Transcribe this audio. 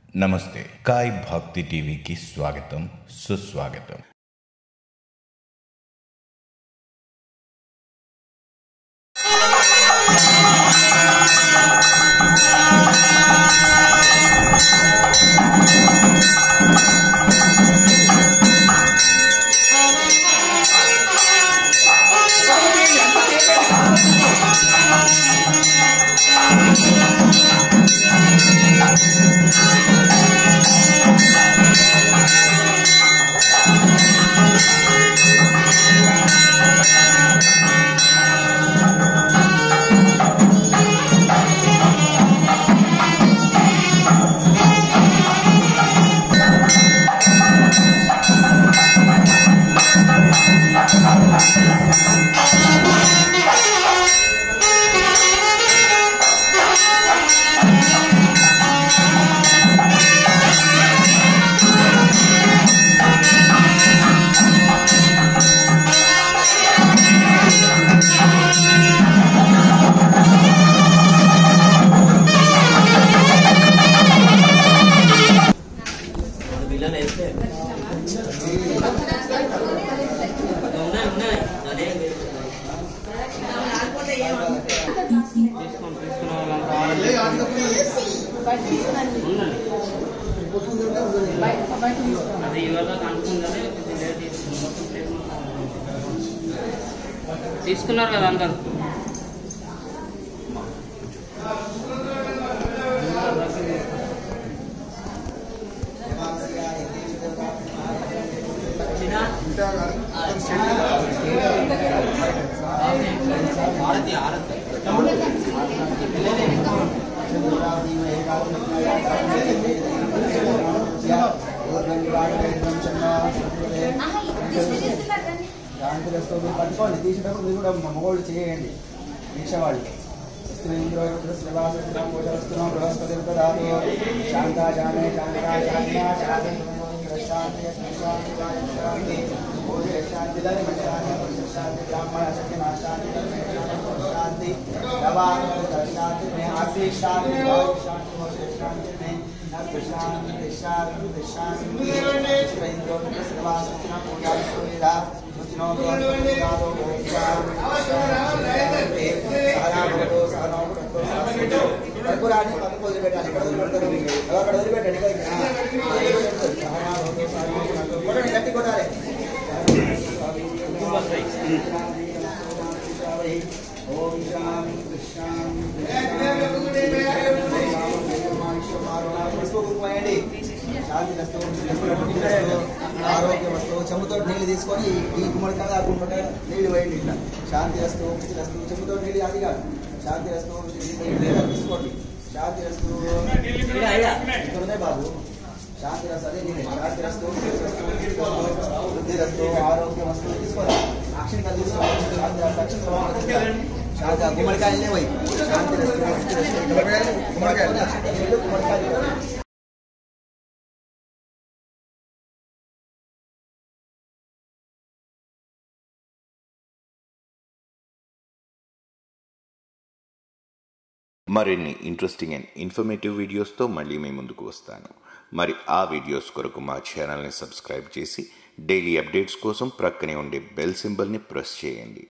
నమస్తే కాయ్ భక్తి టీవీకి స్వాగతం సుస్వాగతం పిల్లలు వేస్తే ఉన్నాయి ఉన్నాయి అదే అది ఇవాళ అనుకుందని తీసుకున్నారు కదా అందరు ఆరతి ఆరతి శాంతిరస్తు మీరు పట్టుకోండి తీసేటప్పుడు మీరు కూడా మగవాళ్ళు చేయండి దీక్ష వాళ్ళు శ్రీవాసం పూజవస్తున్నాం బృహస్పతి దాతు శాంతాచామే శాంతా శాంతా శాంతి శాంతి శాంతి శాంతి పూజ శాంతి ధర్మ శాంతి శాంతి బ్రాహ్మణ సత్య నాశాంతి శాంతి దవాంత శాంతి మే ఆర్తి శాంతి శాంతి మోక్ష శాంతి మే శాంతి శాంతి శాంతి శ్రీంద్రో శ్రీవాసం పూజా సూర్యదా సుచినో బృహస్పతి దాతు కర్పూరాన్ని పక్కకు వదిలిపెట్టాలి ఇక్కడ వదిలిపెడతారు అక్కడ వదిలిపెట్టండి కొట్టండి గట్టి కొట్టాలి ఓం శాంతి శాంతి పోయండి శాంతి ఆరోగ్య వస్తువు చెంబుతో నీళ్ళు తీసుకొని ఈ గుమ్మడికాయ ఆ గుమ్మడికాయ నీళ్ళు వేయండి ఇట్లా శాంతి వస్తు వస్తువు చెంబుతో నీళ్ళు అది కాదు శాంతి వస్తువు తీసుకోండి శాంతి వస్తువు ఇక్కడ ఉన్నాయి బాబు శాంతి రస్తు అదే నీళ్ళే శాంతి వస్తువు వృద్ధి వస్తువు ఆరోగ్య వస్తువు తీసుకోవాలి అక్షిణిగా తీసుకోవాలి శాంతి రస్తు అక్షిణ శాంతి ఆ గుమ్మడికాయలనే పోయి శాంతి వస్తువు వృద్ధి వస్తువు గుమ్మడికాయ గుమ్మడికాయ మరిన్ని ఇంట్రెస్టింగ్ అండ్ ఇన్ఫర్మేటివ్ వీడియోస్తో మళ్ళీ మీ ముందుకు వస్తాను మరి ఆ వీడియోస్ కొరకు మా ఛానల్ని సబ్స్క్రైబ్ చేసి డైలీ అప్డేట్స్ కోసం ప్రక్కనే ఉండే బెల్ సింబల్ని ప్రెస్ చేయండి